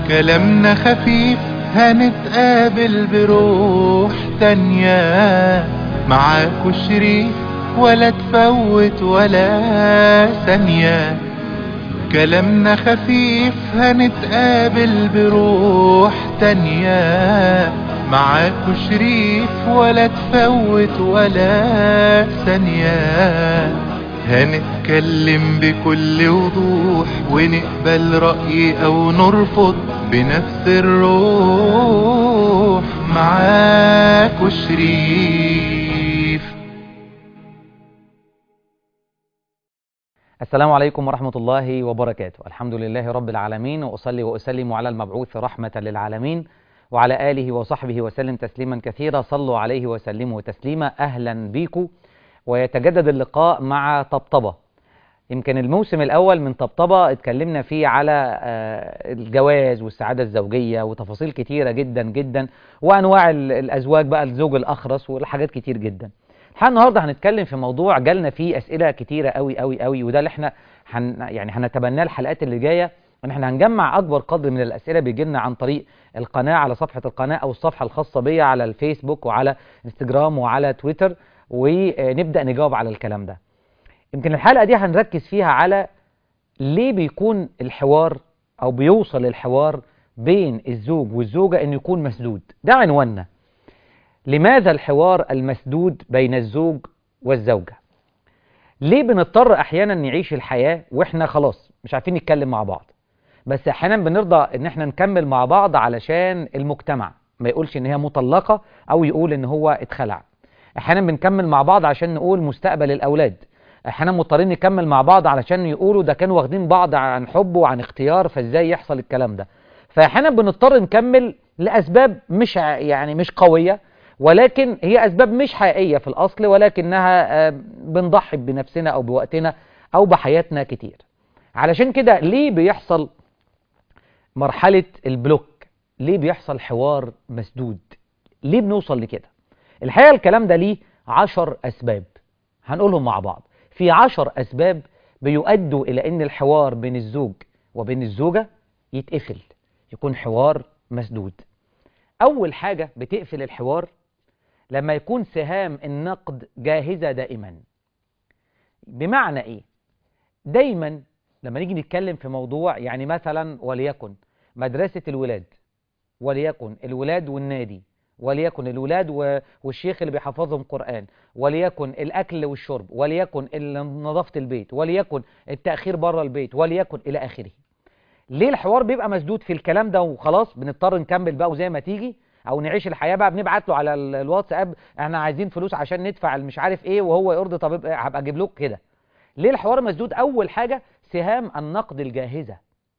كلامنا خفيف هنتقابل بروح تانية معاكو شريف ولا تفوت ولا ثانية كلامنا خفيف هنتقابل بروح تانية معاكو شريف ولا تفوت ولا ثانية هنتكلم بكل وضوح ونقبل رأي أو نرفض بنفس الروح معاكو شريف السلام عليكم ورحمة الله وبركاته الحمد لله رب العالمين وأصلي وأسلم على المبعوث رحمة للعالمين وعلى آله وصحبه وسلم تسليما كثيرا صلوا عليه وسلموا تسليما أهلا بيكم ويتجدد اللقاء مع طبطبة يمكن الموسم الأول من طبطبة اتكلمنا فيه على الجواز والسعادة الزوجية وتفاصيل كتيرة جدا جدا وأنواع الأزواج بقى الزوج الأخرس والحاجات كتير جدا الحقيقة النهارده هنتكلم في موضوع جالنا فيه أسئلة كتيرة قوي قوي قوي وده اللي احنا هن يعني هنتبناه الحلقات اللي جاية ان احنا هنجمع أكبر قدر من الأسئلة بيجي لنا عن طريق القناة على صفحة القناة أو الصفحة الخاصة بيا على الفيسبوك وعلى انستجرام وعلى تويتر ونبدأ نجاوب على الكلام ده يمكن الحلقة دي هنركز فيها على ليه بيكون الحوار أو بيوصل الحوار بين الزوج والزوجة إنه يكون مسدود ده عنواننا لماذا الحوار المسدود بين الزوج والزوجة ليه بنضطر أحيانا نعيش الحياة وإحنا خلاص مش عارفين نتكلم مع بعض بس أحيانا بنرضى إن إحنا نكمل مع بعض علشان المجتمع ما يقولش إن هي مطلقة أو يقول إن هو اتخلع احيانا بنكمل مع بعض عشان نقول مستقبل الاولاد احيانا مضطرين نكمل مع بعض علشان يقولوا ده كانوا واخدين بعض عن حب وعن اختيار فازاي يحصل الكلام ده فاحيانا بنضطر نكمل لاسباب مش يعني مش قويه ولكن هي اسباب مش حقيقيه في الاصل ولكنها بنضحي بنفسنا او بوقتنا او بحياتنا كتير علشان كده ليه بيحصل مرحله البلوك ليه بيحصل حوار مسدود ليه بنوصل لكده الحقيقة الكلام ده ليه عشر أسباب هنقولهم مع بعض في عشر أسباب بيؤدوا إلى أن الحوار بين الزوج وبين الزوجة يتقفل يكون حوار مسدود أول حاجة بتقفل الحوار لما يكون سهام النقد جاهزة دائما بمعنى إيه؟ دايما لما نيجي نتكلم في موضوع يعني مثلا وليكن مدرسة الولاد وليكن الولاد والنادي وليكن الولاد والشيخ اللي بيحفظهم قرآن وليكن الأكل والشرب وليكن نظافة البيت وليكن التأخير بره البيت وليكن إلى آخره ليه الحوار بيبقى مسدود في الكلام ده وخلاص بنضطر نكمل بقى وزي ما تيجي او نعيش الحياة بقى بنبعت له على الواتساب احنا عايزين فلوس عشان ندفع مش عارف ايه وهو يرضي طب هبقى اجيب لك كده ليه الحوار مسدود اول حاجة سهام النقد الجاهزة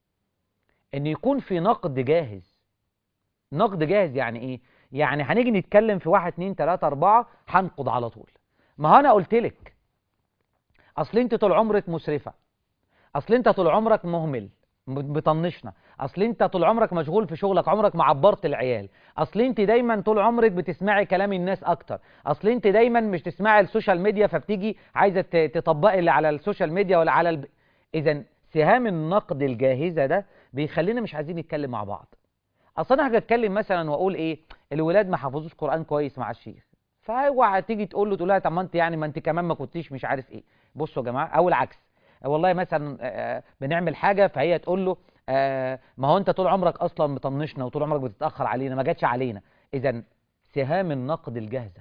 ان يكون في نقد جاهز نقد جاهز يعني ايه يعني هنيجي نتكلم في واحد اتنين تلاتة اربعة هنقض على طول ما هو انا قلت لك اصل انت طول عمرك مسرفة اصل انت طول عمرك مهمل بطنشنا اصل انت طول عمرك مشغول في شغلك عمرك ما عبرت العيال اصل انت دايما طول عمرك بتسمعي كلام الناس اكتر اصل انت دايما مش تسمعي السوشيال ميديا فبتيجي عايزه تطبقي اللي على السوشيال ميديا ولا على الب... اذا سهام النقد الجاهزه ده بيخلينا مش عايزين نتكلم مع بعض اصل انا هاجي اتكلم مثلا واقول ايه الولاد ما حفظوش قران كويس مع الشيخ فاوعى تيجي تقول له تقول لها طب ما انت يعني ما انت كمان ما كنتيش مش عارف ايه بصوا يا جماعه او العكس والله مثلا بنعمل حاجه فهي تقول له ما هو انت طول عمرك اصلا مطنشنا وطول عمرك بتتاخر علينا ما جاتش علينا اذا سهام النقد الجاهزه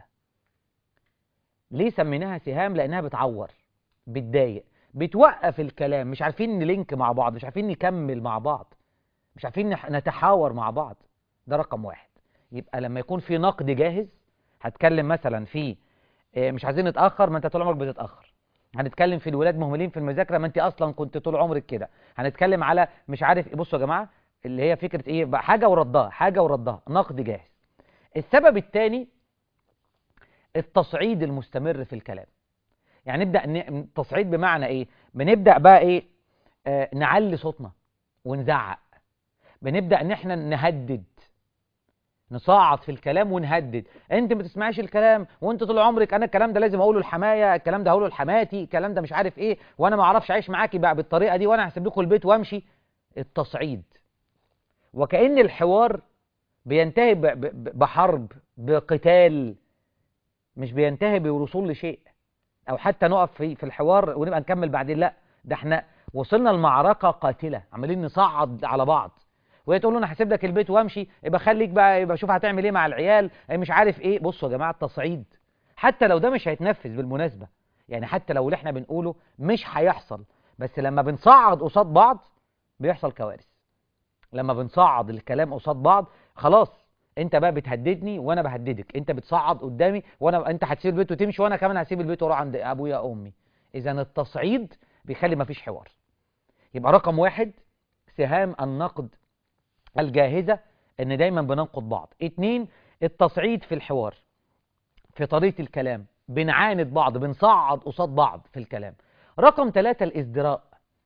ليه سميناها سهام لانها بتعور بتضايق بتوقف الكلام مش عارفين نلينك مع بعض مش عارفين نكمل مع بعض مش عارفين نتحاور مع بعض ده رقم واحد يبقى لما يكون في نقد جاهز هتكلم مثلا في مش عايزين نتاخر ما انت طول عمرك بتتاخر هنتكلم في الولاد مهملين في المذاكره ما انت اصلا كنت طول عمرك كده هنتكلم على مش عارف بصوا يا جماعه اللي هي فكره ايه بقى حاجه وردها حاجه وردها نقد جاهز السبب الثاني التصعيد المستمر في الكلام يعني نبدا التصعيد بمعنى ايه بنبدا بقى ايه آه نعلي صوتنا ونزعق بنبدا ان احنا نهدد نصعد في الكلام ونهدد انت ما تسمعيش الكلام وانت طول عمرك انا الكلام ده لازم اقوله لحمايا الكلام ده هقوله لحماتي الكلام ده مش عارف ايه وانا ما اعرفش اعيش معاكي بقى بالطريقه دي وانا هسيب لكم البيت وامشي التصعيد وكأن الحوار بينتهي ب- ب- بحرب بقتال مش بينتهي بوصول لشيء او حتى نقف في في الحوار ونبقى نكمل بعدين لا ده احنا وصلنا لمعركه قاتله عمالين نصعد على بعض وهي تقول له انا هسيب لك البيت وامشي يبقى خليك بقى يبقى شوف هتعمل ايه مع العيال إيه مش عارف ايه بصوا يا جماعه التصعيد حتى لو ده مش هيتنفذ بالمناسبه يعني حتى لو اللي احنا بنقوله مش هيحصل بس لما بنصعد قصاد بعض بيحصل كوارث لما بنصعد الكلام قصاد بعض خلاص انت بقى بتهددني وانا بهددك انت بتصعد قدامي وانا انت هتسيب البيت وتمشي وانا كمان هسيب البيت واروح عند ابويا وامي اذا التصعيد بيخلي مفيش حوار يبقى رقم واحد سهام النقد الجاهزة ان دايما بننقد بعض اتنين التصعيد في الحوار في طريقة الكلام بنعاند بعض بنصعد قصاد بعض في الكلام رقم ثلاثة الازدراء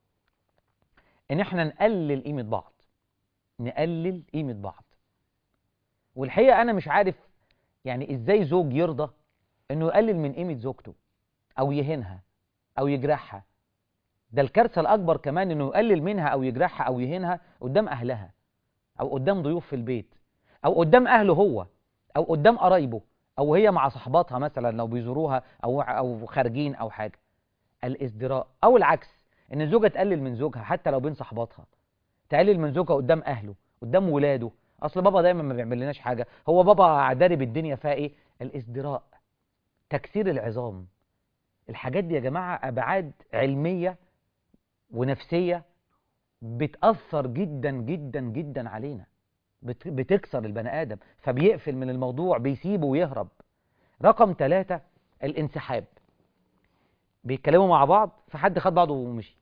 ان احنا نقلل قيمة بعض نقلل قيمة بعض والحقيقة انا مش عارف يعني ازاي زوج يرضى انه يقلل من قيمة زوجته او يهينها او يجرحها ده الكارثة الاكبر كمان انه يقلل منها او يجرحها او يهينها قدام اهلها او قدام ضيوف في البيت او قدام اهله هو او قدام قرايبه او هي مع صحباتها مثلا لو بيزوروها او او خارجين او حاجه الازدراء او العكس ان الزوجه تقلل من زوجها حتى لو بين صحباتها تقلل من زوجها قدام اهله قدام ولاده اصل بابا دايما ما بيعمل لناش حاجه هو بابا دارب الدنيا فيها ايه الازدراء تكسير العظام الحاجات دي يا جماعه ابعاد علميه ونفسيه بتأثر جدا جدا جدا علينا بت- بتكسر البني آدم فبيقفل من الموضوع بيسيبه ويهرب رقم ثلاثة الانسحاب بيتكلموا مع بعض فحد خد بعضه ومشي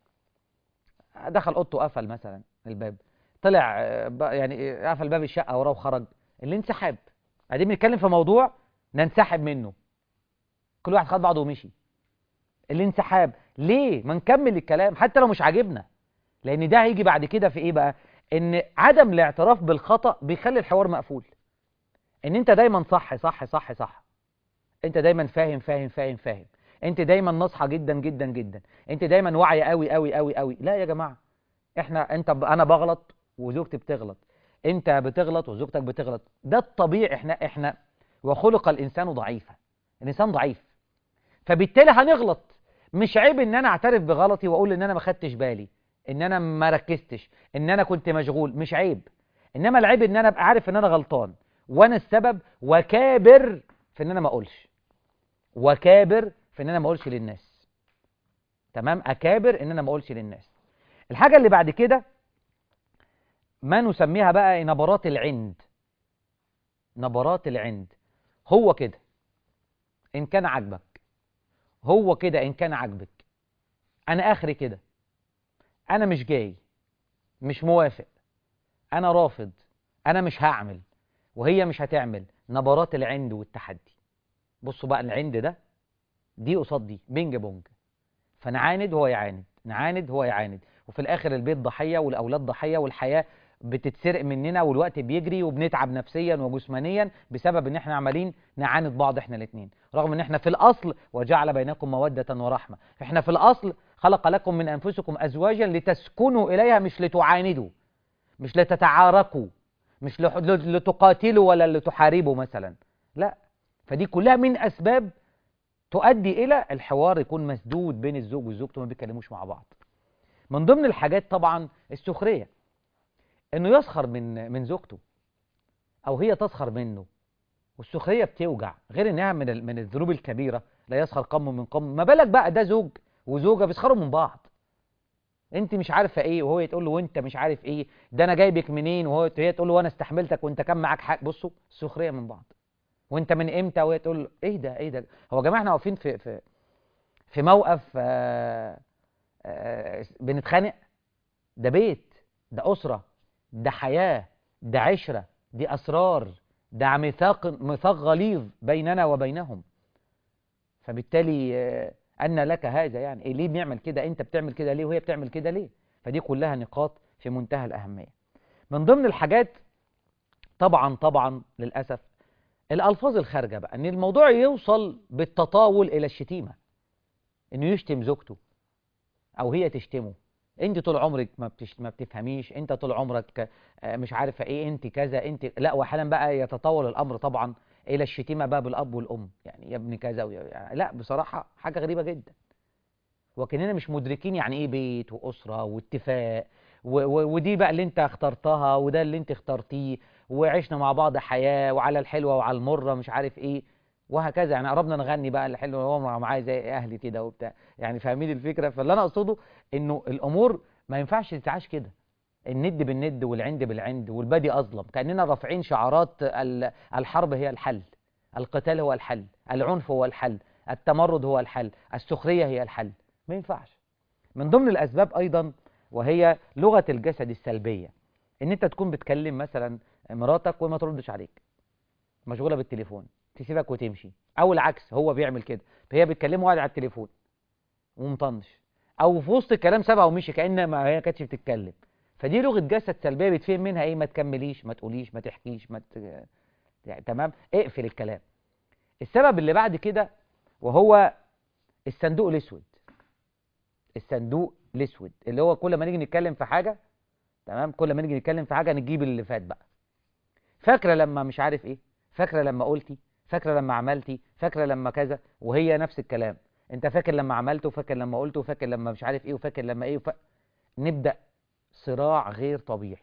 دخل اوضته قفل مثلا الباب طلع آه، ب- يعني آه، قفل باب الشقة وراه وخرج الانسحاب قاعدين بنتكلم في موضوع ننسحب منه كل واحد خد بعضه ومشي الانسحاب ليه ما نكمل الكلام حتى لو مش عاجبنا لان ده هيجي بعد كده في ايه بقى ان عدم الاعتراف بالخطأ بيخلي الحوار مقفول ان انت دايما صح صح صح صح انت دايما فاهم فاهم فاهم فاهم انت دايما ناصحه جدا جدا جدا انت دايما واعيه قوي قوي قوي قوي لا يا جماعه احنا انت ب... انا بغلط وزوجتي بتغلط انت بتغلط وزوجتك بتغلط ده الطبيعي احنا احنا وخلق الانسان ضعيفا الانسان ضعيف فبالتالي هنغلط مش عيب ان انا اعترف بغلطي واقول ان انا ما خدتش بالي ان انا ما ركزتش ان انا كنت مشغول مش عيب انما العيب ان انا ابقى عارف ان انا غلطان وانا السبب وكابر في ان انا ما اقولش وكابر في ان انا ما اقولش للناس تمام اكابر ان انا ما اقولش للناس الحاجه اللي بعد كده ما نسميها بقى نبرات العند نبرات العند هو كده ان كان عاجبك هو كده ان كان عاجبك انا اخري كده انا مش جاي مش موافق انا رافض انا مش هعمل وهي مش هتعمل نبرات العند والتحدي بصوا بقى العند ده دي قصاد دي بينج بونج فنعاند هو يعاند نعاند هو يعاند وفي الاخر البيت ضحيه والاولاد ضحيه والحياه بتتسرق مننا والوقت بيجري وبنتعب نفسيا وجسمانيا بسبب ان احنا عمالين نعاند بعض احنا الاثنين رغم ان احنا في الاصل وجعل بينكم موده ورحمه احنا في الاصل خلق لكم من انفسكم ازواجا لتسكنوا اليها مش لتعاندوا مش لتتعاركوا مش لح- ل- لتقاتلوا ولا لتحاربوا مثلا لا فدي كلها من اسباب تؤدي الى الحوار يكون مسدود بين الزوج والزوجته ما بيتكلموش مع بعض من ضمن الحاجات طبعا السخريه انه يسخر من من زوجته او هي تسخر منه والسخريه بتوجع غير انها من ال- من الذنوب الكبيره لا يسخر قوم من قوم ما بالك بقى ده زوج وزوجه بيسخروا من بعض انت مش عارفه ايه وهو تقول له وانت مش عارف ايه ده انا جايبك منين وهو هي تقول له وانا استحملتك وانت كان معاك حق بصوا السخريه من بعض وانت من امتى وهي تقول له ايه ده ايه ده هو يا جماعه احنا واقفين في في في موقف آه آه بنتخانق ده بيت ده اسره ده حياه ده عشره دي اسرار ده ميثاق ميثاق غليظ بيننا وبينهم فبالتالي آه، أن لك هذا يعني إيه ليه بنعمل كده أنت بتعمل كده ليه وهي بتعمل كده ليه فدي كلها نقاط في منتهى الأهمية من ضمن الحاجات طبعا طبعا للأسف الألفاظ الخارجة بقى أن الموضوع يوصل بالتطاول إلى الشتيمة أنه يشتم زوجته أو هي تشتمه انت طول عمرك ما بتش... ما بتفهميش انت طول عمرك آه، مش عارفه ايه انت كذا انت لا واحيانا بقى يتطور الامر طبعا الى الشتيمه بقى بالاب والام يعني يا ابن كذا ويا... يعني لا بصراحه حاجه غريبه جدا وكاننا مش مدركين يعني ايه بيت واسره واتفاق و... و... ودي بقى اللي انت اخترتها وده اللي انت اخترتيه وعشنا مع بعض حياه وعلى الحلوه وعلى المره مش عارف ايه وهكذا يعني قربنا نغني بقى الحلو هو معايا زي اهلي كده وبتاع يعني فاهمين الفكره فاللي انا اقصده انه الامور ما ينفعش تتعاش كده الند بالند والعند بالعند والبادي اظلم كاننا رافعين شعارات ال- الحرب هي الحل القتال هو الحل العنف هو الحل التمرد هو الحل السخريه هي الحل ما ينفعش من ضمن الاسباب ايضا وهي لغه الجسد السلبيه ان انت تكون بتكلم مثلا مراتك وما تردش عليك مشغوله بالتليفون تسيبك وتمشي او العكس هو بيعمل كده فهي بتكلمه وقاعد على التليفون ومطنش او في وسط الكلام سابها ومشي كأن ما هي كانتش بتتكلم فدي لغه جسد سلبيه بتفهم منها ايه ما تكمليش ما تقوليش ما تحكيش ما ت... يعني تمام اقفل الكلام السبب اللي بعد كده وهو الصندوق الاسود الصندوق الاسود اللي هو كل ما نيجي نتكلم في حاجه تمام كل ما نيجي نتكلم في حاجه نجيب اللي فات بقى فاكره لما مش عارف ايه فاكره لما قلتي فاكره لما عملتي فاكره لما كذا وهي نفس الكلام انت فاكر لما عملت وفاكر لما قلت وفاكر لما مش عارف ايه وفاكر لما ايه وف... نبدا صراع غير طبيعي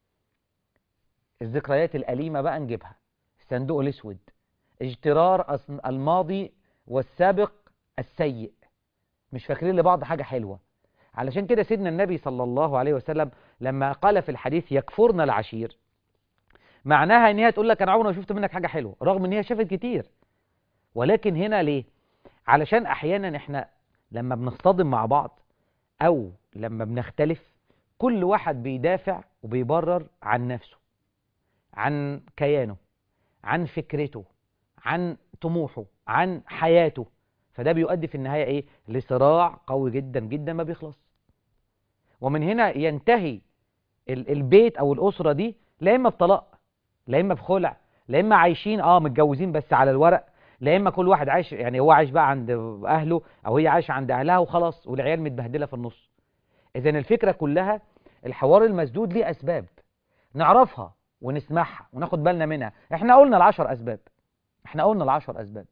الذكريات الأليمة بقى نجيبها الصندوق الأسود اجترار أص- الماضي والسابق السيء مش فاكرين لبعض حاجة حلوة علشان كده سيدنا النبي صلى الله عليه وسلم لما قال في الحديث يكفرن العشير معناها ان هي تقول لك انا عمري ما شفت منك حاجة حلوة رغم ان هي شافت كتير ولكن هنا ليه علشان احيانا احنا لما بنصطدم مع بعض او لما بنختلف كل واحد بيدافع وبيبرر عن نفسه عن كيانه عن فكرته عن طموحه عن حياته فده بيؤدي في النهاية ايه لصراع قوي جدا جدا ما بيخلص ومن هنا ينتهي ال- البيت او الاسرة دي لا اما بطلاق لا اما بخلع لا اما عايشين اه متجوزين بس على الورق لا اما كل واحد عايش يعني هو عايش بقى عند اهله او هي عايشه عند اهلها وخلاص والعيال متبهدله في النص اذا الفكره كلها الحوار المسدود ليه اسباب نعرفها ونسمعها وناخد بالنا منها احنا قلنا العشر اسباب احنا قلنا العشر اسباب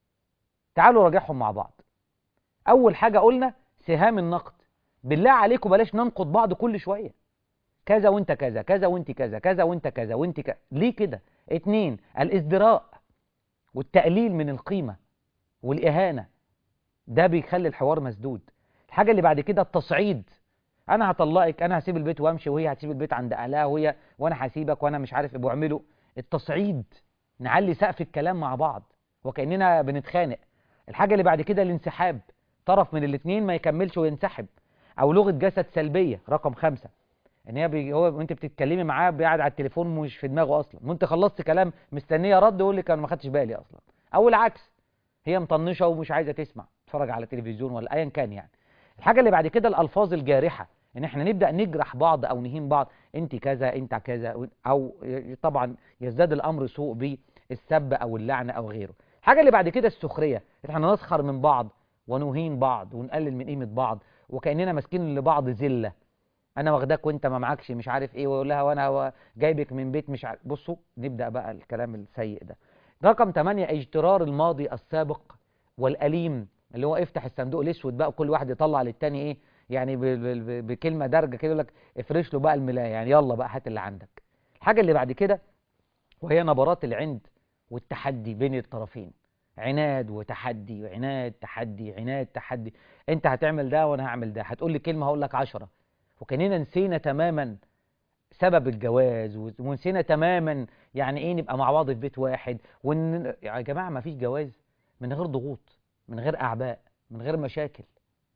تعالوا راجعهم مع بعض اول حاجه قلنا سهام النقد بالله عليكم بلاش ننقد بعض كل شويه كذا وانت كذا كذا وانت كذا كذا وانت كذا وانت كذا ليه كده اتنين الازدراء والتقليل من القيمه والاهانه ده بيخلي الحوار مسدود الحاجه اللي بعد كده التصعيد انا هطلقك انا هسيب البيت وامشي وهي هتسيب البيت عند اهلها وهي وانا هسيبك وانا مش عارف ايه بيعملوا التصعيد نعلي سقف الكلام مع بعض وكاننا بنتخانق الحاجه اللي بعد كده الانسحاب طرف من الاثنين ما يكملش وينسحب او لغه جسد سلبيه رقم خمسة ان هي بي هو وانت بتتكلمي معاه قاعد على التليفون مش في دماغه اصلا وانت خلصت كلام مستنيه رد يقول لك انا ما خدتش بالي اصلا او العكس هي مطنشه ومش عايزه تسمع تتفرج على تلفزيون ولا ايا كان يعني الحاجه اللي بعد كده الالفاظ الجارحه ان احنا نبدا نجرح بعض او نهين بعض انت كذا انت كذا او طبعا يزداد الامر سوء بالسب او اللعنه او غيره الحاجه اللي بعد كده السخريه احنا نسخر من بعض ونهين بعض ونقلل من قيمه بعض وكاننا ماسكين لبعض ذله انا واخداك وانت ما معكش مش عارف ايه ويقول لها وانا جايبك من بيت مش عارف بصوا نبدا بقى الكلام السيء ده رقم 8 اجترار الماضي السابق والاليم اللي هو افتح الصندوق الاسود بقى وكل واحد يطلع للتاني ايه يعني ب- ب- ب- بكلمه درجه كده يقول لك افرش له بقى الملايه يعني يلا بقى هات اللي عندك الحاجه اللي بعد كده وهي نبرات العند والتحدي بين الطرفين عناد وتحدي وعناد تحدي عناد تحدي انت هتعمل ده وانا هعمل ده هتقول لي كلمه هقول لك عشرة وكاننا نسينا تماما سبب الجواز و- ونسينا تماما يعني ايه نبقى مع بعض في بيت واحد وان يا جماعه ما فيش جواز من غير ضغوط من غير اعباء من غير مشاكل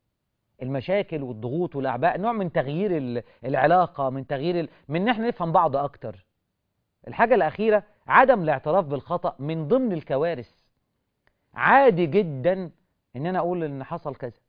المشاكل والضغوط والاعباء نوع من تغيير ال- العلاقه من تغيير ال... من ان احنا نفهم بعض اكتر الحاجه الاخيره عدم الاعتراف بالخطا من ضمن الكوارث عادي جدا ان انا اقول ان حصل كذا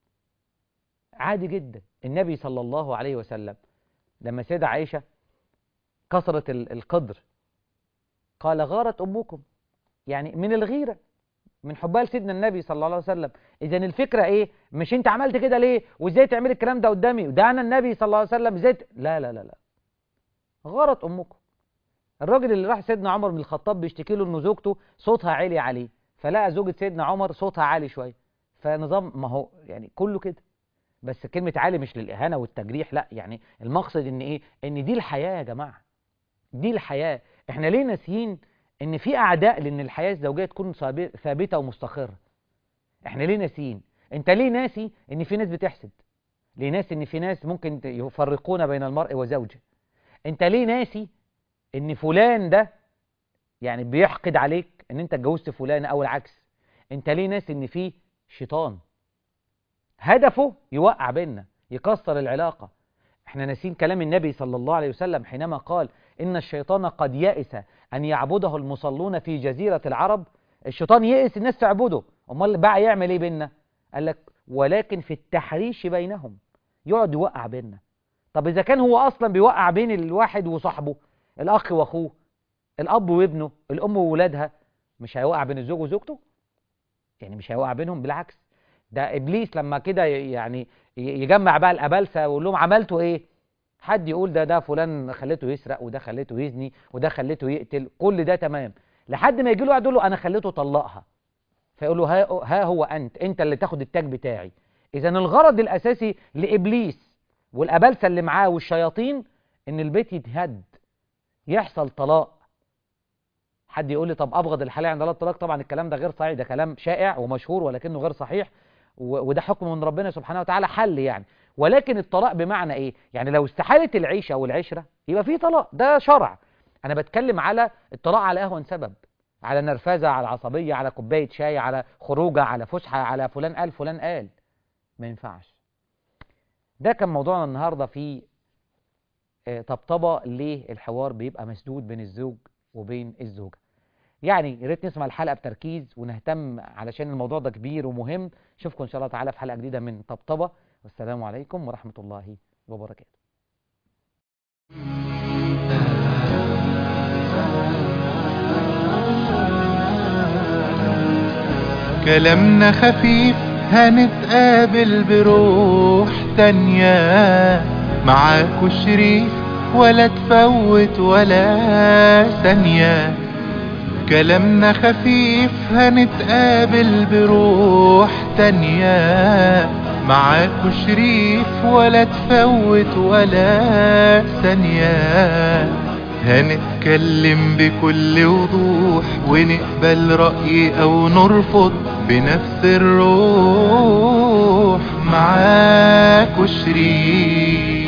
عادي جدا النبي صلى الله عليه وسلم لما سيدة عائشة كسرت ال- القدر قال غارت أمكم يعني من الغيرة من حبها لسيدنا النبي صلى الله عليه وسلم اذا الفكره ايه مش انت عملت كده ليه وازاي تعمل الكلام ده قدامي ده انا النبي صلى الله عليه وسلم ازاي ت... لا لا لا لا غلط امكم الراجل اللي راح سيدنا عمر بن الخطاب بيشتكي له ان زوجته صوتها عالي عليه فلقى زوجة سيدنا عمر صوتها عالي شويه فنظام ما هو يعني كله كده بس كلمة عالي مش للإهانة والتجريح لا يعني المقصد إن إيه؟ إن دي الحياة يا جماعة دي الحياة إحنا ليه ناسيين إن في أعداء لأن الحياة الزوجية تكون ثابت- ثابتة ومستقرة إحنا ليه ناسيين أنت ليه ناسي إن في ناس بتحسد ليه ناسي إن في ناس ممكن ت- يفرقون بين المرء وزوجه أنت ليه ناسي إن فلان ده يعني بيحقد عليك إن أنت اتجوزت فلان أو العكس أنت ليه ناسي إن في شيطان هدفه يوقع بيننا يكسر العلاقة احنا ناسين كلام النبي صلى الله عليه وسلم حينما قال إن الشيطان قد يئس أن يعبده المصلون في جزيرة العرب الشيطان يئس الناس تعبده أمال بقى يعمل إيه بيننا قال لك ولكن في التحريش بينهم يقعد يوقع بيننا طب إذا كان هو أصلا بيوقع بين الواحد وصاحبه الأخ وأخوه الأب وابنه الأم وولادها مش هيوقع بين الزوج وزوجته يعني مش هيوقع بينهم بالعكس ده ابليس لما كده ي- يعني ي- يجمع بقى الابلسه ويقول لهم عملتوا ايه حد يقول ده ده فلان خليته يسرق وده خليته يزني وده خليته يقتل كل ده تمام لحد ما يجي له واحد يقول له انا خليته طلقها فيقول له ها, ها هو انت انت اللي تاخد التاج بتاعي اذا الغرض الاساسي لابليس والابلسه اللي معاه والشياطين ان البيت يتهد يحصل طلاق حد يقول لي طب ابغض الحلال عند الله الطلاق طبعا الكلام ده غير صحيح ده كلام شائع ومشهور ولكنه غير صحيح و- وده حكم من ربنا سبحانه وتعالى حل يعني ولكن الطلاق بمعنى ايه يعني لو استحالت العيشه والعشره يبقى في طلاق ده شرع انا بتكلم على الطلاق على اهون سبب على نرفزه على عصبيه على كوبايه شاي على خروجه على فسحه على فلان قال فلان قال ما ينفعش ده كان موضوعنا النهارده في آه، طبطبه ليه الحوار بيبقى مسدود بين الزوج وبين الزوجه يعني يا ريت نسمع الحلقه بتركيز ونهتم علشان الموضوع ده كبير ومهم اشوفكم ان شاء الله تعالى في حلقه جديده من طبطبه والسلام عليكم ورحمه الله وبركاته كلامنا خفيف هنتقابل بروح تانية معاكو شريف ولا تفوت ولا ثانية كلامنا خفيف هنتقابل بروح تانية معاكو شريف ولا تفوت ولا ثانية هنتكلم بكل وضوح ونقبل رأي أو نرفض بنفس الروح معاكو شريف